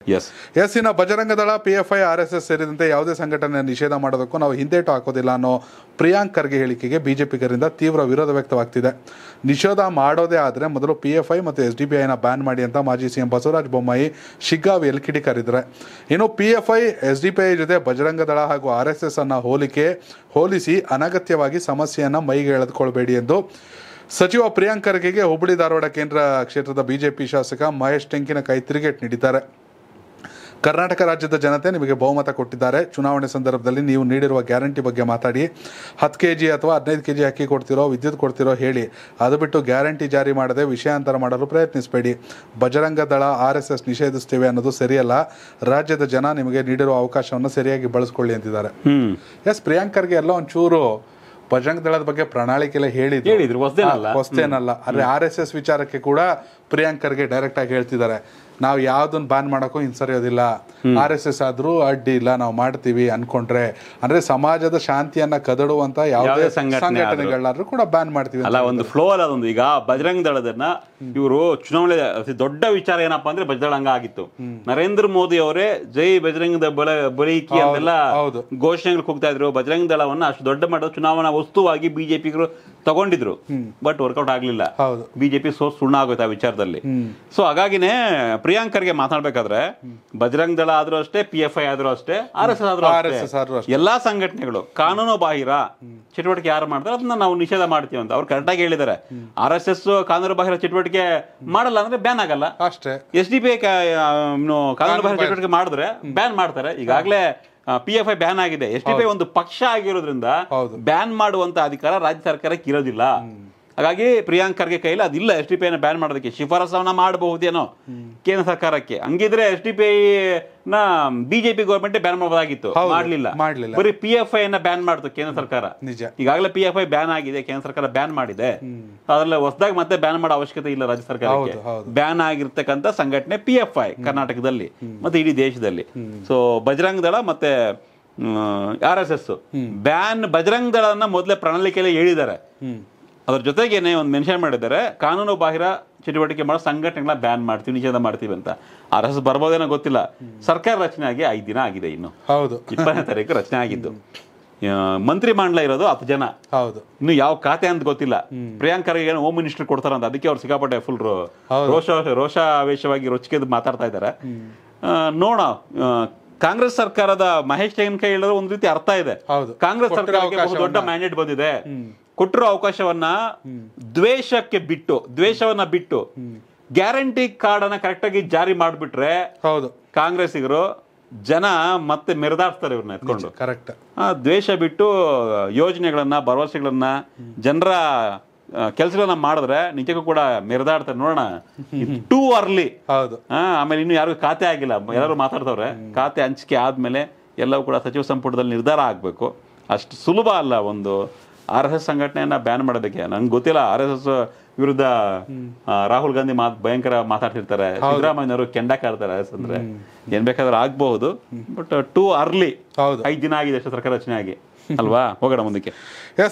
S S ಇನ್ನು Bajrang Dal P F I R S S ಸೇರಿದಂತೆ ಯಾವುದೇ ಸಂಘಟನೆ ನಿಷೇಧ ಮಾಡೋದಕ್ಕೂ ನಾವು ಹಿಂದೇಟು ಹಾಕೋದಿಲ್ಲ ಅನ್ನೋ ಪ್ರಿಯಾಂಕ್ ಖರ್ಗೆ ಹೇಳಿಕೆಗೆ ಬಿಜೆಪಿಗರಿಂದ ತೀವ್ರ ವಿರೋಧ ವ್ಯಕ್ತವಾಗ್ತಿದೆ ನಿಷೇಧ ಮಾಡೋದೇ ಆದರೆ ಮೊದಲು ಪಿ ಎಫ್ ಐ ಮತ್ತು ಎಸ್ ಡಿ ಪಿ ಐನ ಬ್ಯಾನ್ ಮಾಡಿ ಅಂತ ಮಾಜಿ ಸಿಎಂ ಬಸವರಾಜ ಬೊಮ್ಮಾಯಿ ಶಿಗ್ಗಾವಿಯಲ್ಲಿ ಕಿಡಿಕಾರಿದ್ದಾರೆ ಇನ್ನು P F I S D P I ಜೊತೆ ಬಜರಂಗ ದಳ ಹಾಗೂ ಆರ್ ಎಸ್ ಎಸ್ ಅನ್ನ ಹೋಲಿಕೆ ಹೋಲಿಸಿ ಅನಗತ್ಯವಾಗಿ ಸಮಸ್ಯೆಯನ್ನು ಮೈಗೆ ಎಳೆದುಕೊಳ್ಬೇಡಿ ಎಂದು ಸಚಿವ ಪ್ರಿಯಾಂಕ್ ಖರ್ಗೆಗೆ ಹುಬ್ಬಳ್ಳಿ ಧಾರವಾಡ ಕೇಂದ್ರ ಕ್ಷೇತ್ರದ ಬಿಜೆಪಿ ಶಾಸಕ ಮಹೇಶ್ ಟೆಂಕಿನಕಾಯಿ ತಿರುಗೇಟ್ ನೀಡಿದ್ದಾರೆ ಕರ್ನಾಟಕ ರಾಜ್ಯದ ಜನತೆ ನಿಮಗೆ ಬಹುಮತ ಕೊಟ್ಟಿದ್ದಾರೆ ಚುನಾವಣೆ ಸಂದರ್ಭದಲ್ಲಿ ನೀವು ನೀಡಿರುವ ಗ್ಯಾರಂಟಿ ಬಗ್ಗೆ ಮಾತಾಡಿ ಹತ್ತು ಕೆ ಜಿ ಅಥವಾ ಹದಿನೈದು ಕೆ ಜಿ ಅಕ್ಕಿ ಕೊಡ್ತಿರೋ ವಿದ್ಯುತ್ ಕೊಡ್ತಿರೋ ಹೇಳಿ ಅದು ಬಿಟ್ಟು ಗ್ಯಾರಂಟಿ ಜಾರಿ ಮಾಡದೆ ವಿಷಯಾಂತರ ಮಾಡಲು ಪ್ರಯತ್ನಿಸಬೇಡಿ ಬಜರಂಗ ದಳ ಆರ್ ಎಸ್ ಎಸ್ ನಿಷೇಧಿಸ್ತೇವೆ ಅನ್ನೋದು ಸರಿಯಲ್ಲ ರಾಜ್ಯದ ಜನ ನಿಮಗೆ ನೀಡಿರುವ ಅವಕಾಶವನ್ನು ಸರಿಯಾಗಿ ಬಳಸ್ಕೊಳ್ಳಿ ಅಂತಿದ್ದಾರೆ ಹ್ಮ್ ಎಸ್ ಪ್ರಿಯಾಂಕರ್ಗೆ ಎಲ್ಲ ಒಂಚೂರು ಬಜರಂಗ ದಳದ ಬಗ್ಗೆ ಪ್ರಣಾಳಿಕೆ ಎಲ್ಲ ಹೇಳಿದ್ರು ಹೇಳಿದ್ರು ಹೊಸದೇನಲ್ಲ ಹೊಸ್ತೇನಲ್ಲ ಆದ್ರೆ ಆರ್ ಎಸ್ ಎಸ್ ವಿಚಾರಕ್ಕೆ ಕೂಡ ಪ್ರಿಯಾಂಕರ್ಗೆ ಡೈರೆಕ್ಟ್ ಆಗಿ ಹೇಳ್ತಿದ್ದಾರೆ ನಾವು ಯಾವ್ದನ್ನ ಬ್ಯಾನ್ ಮಾಡಕ್ಕೂ ಹಿಂಸರಿಯೋದಿಲ್ಲ ಆರ್ ಎಸ್ ಎಸ್ ಆದ್ರೂ ಅಡ್ಡಿ ಇಲ್ಲ ನಾವು ಮಾಡ್ತೀವಿ ಅನ್ಕೊಂಡ್ರೆ ಅಂದ್ರೆ ಸಮಾಜದ ಶಾಂತಿಯನ್ನ ಕದಡುವಂತ ಯಾವುದೇ ಯಾವುದೇ ಸಂಘಟನೆ ಸಂಘಟನೆಗಳಾದ್ರೂ ಕೂಡ ಬ್ಯಾನ್ ಮಾಡ್ತೀವಿ ಅಂತ ಅಲ್ಲ ಒಂದು ಫ್ಲೋ ಅಲ್ಲ ಅದೊಂದು ಈಗ ಬಜರಂಗ ದಳದನ್ನ ಇವರು ಚುನಾವಣೆ ಅತಿ ದೊಡ್ಡ ವಿಚಾರ ಏನಪ್ಪಾ ಅಂದ್ರೆ ಬಜರಂಗ ದಳ ಹಂಗಾಗಿತ್ತು ನರೇಂದ್ರ ಮೋದಿ ಅವರೇ ಜೈ ಬಜರಂಗದ ಬಲ ಬಲಿಕಿ ಅಂತೆಲ್ಲ ಹೌದು. ಘೋಷಣೆಗಳು ಕೂಗ್ತಾ ಇದ್ರು ಬಜರಂಗ ದಳವನ್ನ ಅಷ್ಟು ದೊಡ್ಡ ಮಟ್ಟದ ಚುನಾವಣಾ ವಸ್ತುವಾಗಿ ಬಿಜೆಪಿಗರು ತಗೊಂಡಿದ್ರು ಬಟ್ ವರ್ಕೌಟ್ ಆಗ್ಲಿಲ್ಲ ಹೌದು ಬಿಜೆಪಿ ಸೋ ಸುಣ್ಣ ಆಗೋಯ್ತು ಆ ವಿಚಾರದಲ್ಲಿ ಸೊ ಹಾಗಾಗಿನೇ ಪ್ರಿಯಾಂಕರ್ಗೆ ಮಾತನಾಡ್ಬೇಕಾದ್ರೆ ಬಜರಂಗ ದಳ ಆದ್ರೂ ಅಷ್ಟೇ ಪಿ ಎಫ್ ಐ ಆದ್ರೂ ಅಷ್ಟೇ ಆರ್ ಎಸ್ ಎಸ್ ಆದ್ರೂ ಅಷ್ಟೇ. RSS ಆದ್ರೂ ಅಷ್ಟೇ. ಎಲ್ಲಾ ಸಂಘಟನೆಗಳು ಕಾನೂನು ಬಾಹಿರ ಚಟುವಟಿಕೆ ಯಾರು ಮಾಡ್ತಾರೆ ಅದನ್ನ ನಾವು ನಿಷೇಧ ಮಾಡ್ತೀವಿ ಅಂತ ಅವ್ರು ಕರೆಕ್ಟಾಗಿ ಹೇಳಿದ್ದಾರೆ ಆರ್ ಎಸ್ ಎಸ್ ಕಾನೂನು ಬಾಹಿರ ಚಟುವಟಿಕೆ ಮಾಡಲ್ಲ ಅಂದ್ರೆ ಬ್ಯಾನ್ ಆಗಲ್ಲ ಅಷ್ಟೇ ಎಸ್ ಡಿ ಪಿ ಕಾನೂನು ಬಾಹಿರ ಚಟುವಟಿಕೆ ಮಾಡಿದ್ರೆ ಬ್ಯಾನ್ ಮಾಡ್ತಾರೆ ಈಗಾಗಲೇ ಪಿ ಎಫ್ ಐ ಬ್ಯಾನ್ ಆಗಿದೆ ಎಸ್ ಡಿ ಪಿ ಒಂದು ಪಕ್ಷ ಆಗಿರೋದ್ರಿಂದ ಹೌದು. ಬ್ಯಾನ್ ಮಾಡುವಂತ ಅಧಿಕಾರ ರಾಜ್ಯ ಸರ್ಕಾರಕ್ಕೆ ಇರೋದಿಲ್ಲ ಹಾಗಾಗಿ ಪ್ರಿಯಾಂಕ್ ಖರ್ಗೆ ಕೈಲಿ ಅದಿಲ್ಲ ಎಸ್ ಡಿ ಪಿ ಬ್ಯಾನ್ ಮಾಡೋದಕ್ಕೆ ಶಿಫಾರಸವನ್ನ ಮಾಡಬಹುದೇನೋ ಕೇಂದ್ರ ಸರ್ಕಾರಕ್ಕೆ ಹಂಗಿದ್ರೆ ಎಸ್ ಡಿ ಪಿ ನ ಬಿಜೆಪಿ ಗೌರ್ಮೆಂಟ್ ಬ್ಯಾನ್ ಮಾಡಬಹುದಾಗಿತ್ತು ಹೌದು, ಮಾಡ್ಲಿಲ್ಲ ಮಾಡ್ಲಿಲ್ಲ. ಬರೀ ಪಿ ಎಫ್ ಐ ನ ಬ್ಯಾನ್ ಮಾಡ್ತು ಕೇಂದ್ರ ಸರ್ಕಾರ ನಿಜ ಈಗಾಗಲೇ ಪಿ ಎಫ್ ಐ ಬ್ಯಾನ್ ಆಗಿದೆ ಕೇಂದ್ರ ಸರ್ಕಾರ ಬ್ಯಾನ್ ಮಾಡಿದೆ ಅದ್ರಲ್ಲಿ ಹೊಸದಾಗಿ ಮತ್ತೆ ಬ್ಯಾನ್ ಮಾಡೋ ಅವಶ್ಯಕತೆ ಇಲ್ಲ ರಾಜ್ಯ ಸರ್ಕಾರಕ್ಕೆ ಹೌದು, ಹೌದು. ಬ್ಯಾನ್ ಆಗಿರ್ತಕ್ಕಂಥ ಸಂಘಟನೆ ಪಿ ಎಫ್ ಐ ಕರ್ನಾಟಕದಲ್ಲಿ ಮತ್ತೆ ಇಡೀ ದೇಶದಲ್ಲಿ ಸೊ ಬಜರಂಗ ದಳ ಮತ್ತೆ R S S ban Bajrang ದಳನ ಮೊದಲೇ ಪ್ರಣಾಳಿಕೆಯಲ್ಲಿ ಹೇಳಿದ್ದಾರೆ ಅದ್ರ ಜೊತೆಗೇನೆ ಒಂದು ಮೆನ್ಷನ್ ಮಾಡಿದ್ದಾರೆ ಕಾನೂನು ಬಾಹಿರ ಚಟುವಟಿಕೆ ಮಾಡೋ ಸಂಘಟನೆಗಳ ಬ್ಯಾನ್ ಮಾಡ್ತೀವಿ ನಿಷೇಧ ಮಾಡ್ತೀವಿ ಅಂತ ಆರ್ ಎಸ್ ಎಸ್ ಬರ್ಬೋದೇನೋ ಗೊತ್ತಿಲ್ಲ ಸರ್ಕಾರ ರಚನೆ ಆಗಿ ಐದು ದಿನ ಆಗಿದೆ ಇನ್ನು ಹೌದು ಇಪ್ಪತ್ತನೇ ತಾರೀಕು ರಚನೆ ಆಗಿದ್ದು ಆ, ಮಂತ್ರಿ ಮಂಡಲ ಇರೋದು ಹತ್ತು ಜನ ಹೌದು ಇನ್ನು ಯಾವ ಖಾತೆ ಅಂತ ಗೊತ್ತಿಲ್ಲ ಪ್ರಿಯಾಂಕ್ ಖರ್ಗೆ ಏನು ಹೋಮ್ ಮಿನಿಸ್ಟರ್ ಕೊಡ್ತಾರಂತ ಅದಕ್ಕೆ ಅವ್ರು ಸಿಕ್ಕಾಪಟ್ಟೆ ಫುಲ್ ರೋಷ ರೋಷಾವೇಶವಾಗಿ ರೊಚ್ಚಿಗೆದ್ದು ಮಾತಾಡ್ತಾ ಇದ್ದಾರೆ ಆ, ನೋಡ ಆ, ಕಾಂಗ್ರೆಸ್ ಸರ್ಕಾರದ ಮಹೇಶ್ ಕೈ ಹೇಳಿದ್ರೆ ಒಂದ್ ರೀತಿ ಅರ್ಥ ಇದೆ ಹೌದು. ಕಾಂಗ್ರೆಸ್ ಕೊಟ್ಟಿರೋ ಸರ್ಕಾರಕ್ಕೆ ಬಹು ದೊಡ್ಡ ಅವಕಾಶವನ್ನ- ಮ್ಯಾಂಡೇಟ್ ಬಂದಿದೆ ಕೊಟ್ಟಿರೋ ಅವಕಾಶವನ್ನ ದ್ವೇಷಕ್ಕೆ ಬಿಟ್ಟು ದ್ವೇಷವನ್ನ ಬಿಟ್ಟು ಗ್ಯಾರಂಟಿ ಕಾರ್ಡ್ ಅನ್ನ ಕರೆಕ್ಟ್ ಆಗಿ ಜಾರಿ ಮಾಡ್ಬಿಟ್ರೆ ಹೌದು ಕಾಂಗ್ರೆಸ್ಸಿಗರು ಜನ ಮತ್ತೆ ಮೆರೆದಾಡ್ತಾರೆ ಇವ್ರನ್ನ ಎತ್ಕೊಂಡು ಕರೆಕ್ಟ್ ಆ ದ್ವೇಷ ಬಿಟ್ಟು ಯೋಜನೆಗಳನ್ನ ಭರವಸೆಗಳನ್ನ ಜನರ ಕೆಲಸಗಳನ್ನ ಮಾಡಿದ್ರೆ ನಿಜಕ್ಕೂ ಕೂಡ ಮೆರೆದಾಡ್ತಾರೆ ನೋಡೋಣ ಟೂ ಅರ್ಲಿ ಹೌದು ಆಮೇಲೆ ಇನ್ನು ಯಾರಿಗೂ ಖಾತೆ ಆಗಿಲ್ಲ ಎಲ್ಲರೂ ಮಾತಾಡ್ತವ್ರೆ ಖಾತೆ ಹಂಚಿಕೆ ಆದ್ಮೇಲೆ ಎಲ್ಲವೂ ಕೂಡ ಸಚಿವ ಸಂಪುಟದಲ್ಲಿ ನಿರ್ಧಾರ ಆಗಬೇಕು ಅಷ್ಟು ಸುಲಭ ಅಲ್ಲ ಒಂದು ಆರ್ ಎಸ್ ಎಸ್ ಸಂಘಟನೆಯನ್ನ ಬ್ಯಾನ್ ಮಾಡೋದಕ್ಕೆ ನಂಗೆ ಗೊತ್ತಿಲ್ಲ ಆರ್ ಎಸ್ ಎಸ್ ವಿರುದ್ಧ ಆ, ರಾಹುಲ್ ಗಾಂಧಿ ಮಾತ್ ಭಯಂಕರ ಮಾತಾಡ್ತಿರ್ತಾರೆ ಸಿದ್ದರಾಮಯ್ಯನವರು ಕೆಂಡ ಕಾಡ್ತಾರೆ ಆರ್ ಎಸ್ ಅಂದ್ರೆ ಏನ್ ಬೇಕಾದ್ರೂ ಆಗ್ಬಹುದು ಬಟ್ ಟೂ ಅರ್ಲಿ ಹೌದು ಐದು ದಿನ ಆಗಿದೆ ಅಷ್ಟೇ ಸರ್ಕಾರ ರಚನೆ ಆಗಿ ಅಲ್ವಾ ಹೋಗೋಣ ಮುಂದಕ್ಕೆ ಎಸ್